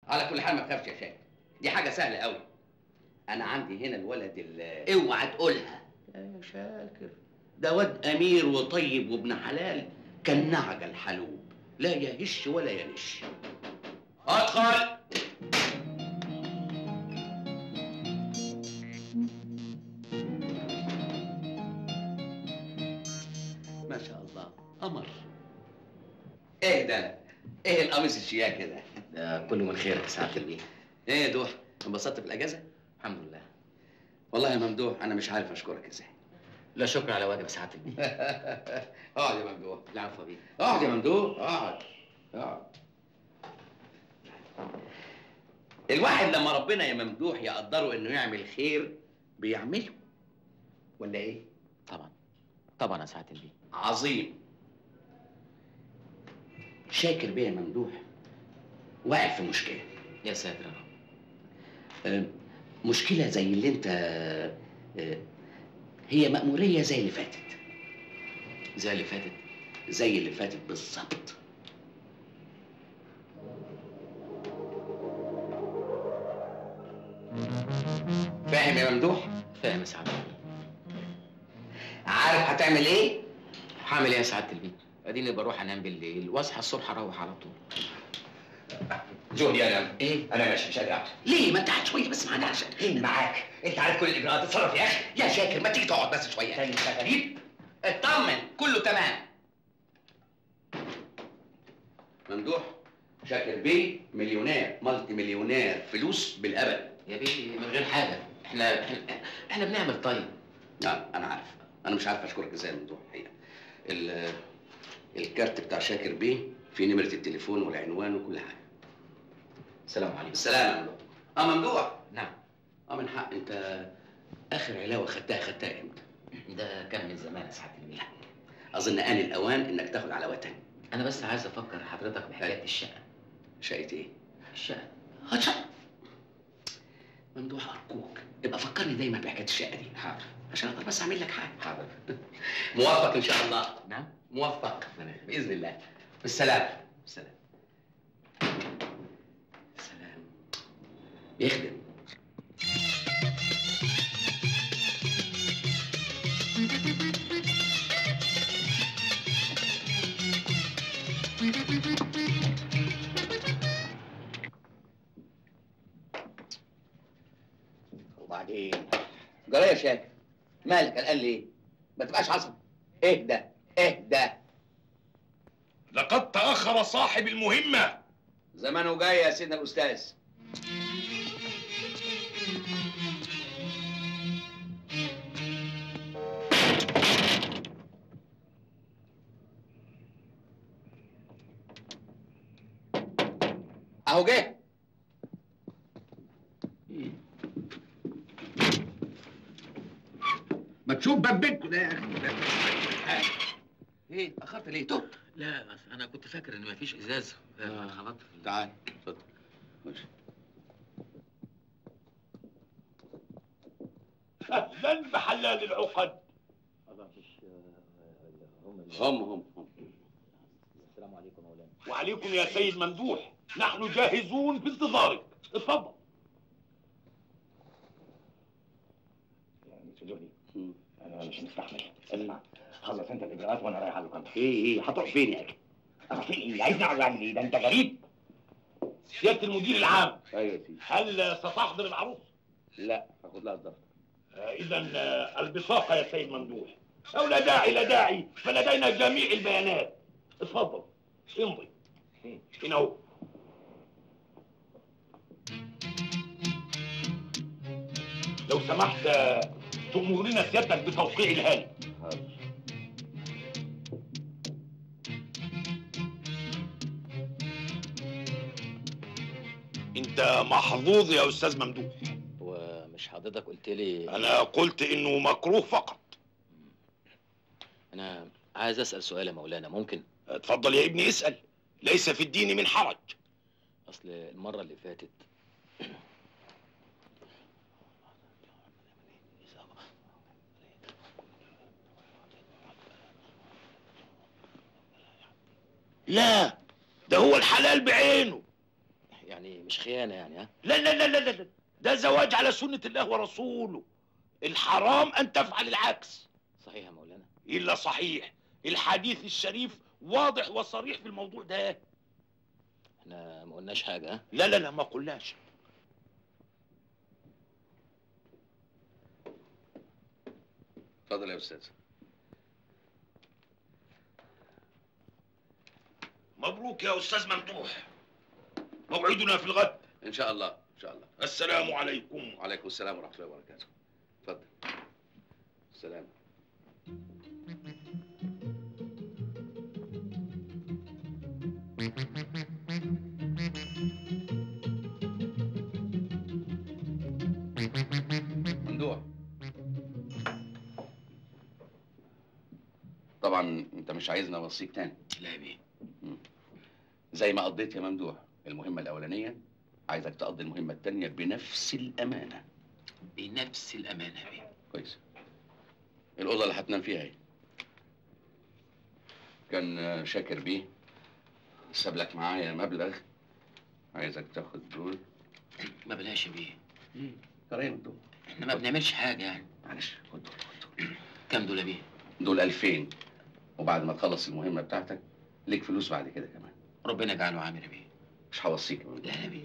على كل حال ما تخافش يا شاكر دي حاجه سهله قوي انا عندي هنا الولد ال اوعى تقولها يا شاكر ده واد امير وطيب وابن حلال كالنعجه الحلوب لا يهش ولا ينش ادخل ما شاء الله قمر ايه ده ايه القميص الشياكه ده ده كله من خيرك يا سعاده البيه ايه يا دوح انبسطت في الاجازه الحمد لله والله يا ممدوح انا مش عارف اشكرك ازاي لا شكر على واجب يا سعاده البيه اقعد يا ممدوح العفو يا بيه اقعد يا ممدوح اقعد اقعد الواحد لما ربنا يا ممدوح يقدره انه يعمل خير بيعمله ولا ايه طبعا طبعا يا سعاده البيه عظيم شاكر بيه يا ممدوح واقع في مشكله يا ساتر يا رب آه، مشكله زي اللي انت آه، هي مأمورية زي اللي فاتت زي اللي فاتت زي اللي فاتت بالظبط فاهم يا ممدوح؟ فاهم يا سعاده البيه عارف هتعمل ايه؟ هعمل ايه يا سعاده البيه اديني بروح انام بالليل واصحى الصبح اروح على طول جهدي انا ايه؟ انا ماشي مش قادر ليه؟ ما انت قاعد شويه بس معانا عشان ايه معاك انت عارف كل الاجراءات اتصرف يا اخي يا شاكر ما تيجي تقعد بس شويه تاني انت غريب اطمن كله تمام ممدوح شاكر بيه مليونير مالتي مليونير فلوس بالابد يا بيه من غير حاجه احنا احنا, احنا بنعمل طيب نعم انا عارف انا مش عارف اشكرك ازاي يا ممدوح الحقيقه ال- الكارت بتاع شاكر بيه فيه نمره التليفون والعنوان وكل حاجه السلام عليكم السلام يا ممدوح اه ممدوح نعم اه من حق انت اخر علاوه خدتها خدتها امتى ده كان من زمان يا سعاده البيه اظن ان الاوان انك تاخد علاوه تانية انا بس عايز افكر حضرتك بحكايه الشقه شقه ايه الشقه هاتشا ممدوح ارجوك ابقى فكرني دايما بحكايه الشقه دي حاضر عشان اقدر بس اعمل لك حاجه حاضر موفق ان شاء الله نعم موفق باذن الله بالسلامه بالسلامه سلام يخدم وبعدين جرى يا شاكر مالك قلقان ليه؟ ما تبقاش عصبي اهدى اهدى لقد تأخر صاحب المهمة زمانه جاي يا سيدنا الاستاذ اهو جه ما تشوف باب بيتكم ده يا اخي ايه اتاخرت ليه تهت لا بس انا كنت فاكر ان مفيش ازاز آه. خبطت في تعال اتفضل خش. أهلا بحلال العقد هم هم هم السلام عليكم مولانا وعليكم يا سيد ممدوح نحن جاهزون في انتظارك اتفضل يعني سجوني مم. انا مش مستحمل اسمع خلص انت الاجراءات وانا رايح على اللوكاندا ايه ايه هتروح فين يا اخي اروح فين ايه عايزني اقعد اعمل ايه ده انت غريب سيادة المدير العام ايوه يا سيدي هل ستحضر العروس؟ لا هاخد لها الضغط إذا البطاقة يا سيد ممدوح أو لا داعي لا داعي فلدينا جميع البيانات اتفضل امضي هنا هو لو سمحت آه، تأمرنا سيادتك بتوقيع الهاني انت محظوظ يا استاذ ممدوح ومش حضرتك قلت لي انا قلت انه مكروه فقط انا عايز اسال سؤال يا مولانا ممكن اتفضل يا ابني اسال ليس في الدين من حرج اصل المره اللي فاتت لا ده هو الحلال بعينه يعني مش خيانه يعني ها لا لا لا لا لا لا. ده زواج على سنة الله ورسوله الحرام أن تفعل العكس صحيح يا مولانا إلا صحيح الحديث الشريف واضح وصريح في الموضوع ده احنا ما قلناش حاجه ها لا لا لا ما قلناش اتفضل يا استاذ مبروك يا أستاذ ممدوح موعدنا في الغد ان شاء الله ان شاء الله السلام عليكم وعليكم السلام ورحمه الله وبركاته اتفضل السلام ممدوح طبعا انت مش عايزني اوصيك تاني لا يا بيه زي ما قضيت يا ممدوح المهمه الاولانيه عايزك تقضي المهمه الثانيه بنفس الامانه بنفس الامانه يا بيه كويس الأوضة اللي هتنام فيها اهي كان آه، شاكر بيه ساب لك معايا مبلغ عايزك تاخد دول ما بلاش يا بيه ترى دول احنا ما بنعملش حاجه يعني معلش خد دول خد دول كام دول يا بيه دول 2000 وبعد ما تخلص المهمة بتاعتك ليك فلوس بعد كده كمان ربنا يجعله عامر يا بيه مش هوصيك يا ممدوح. لا يا بيه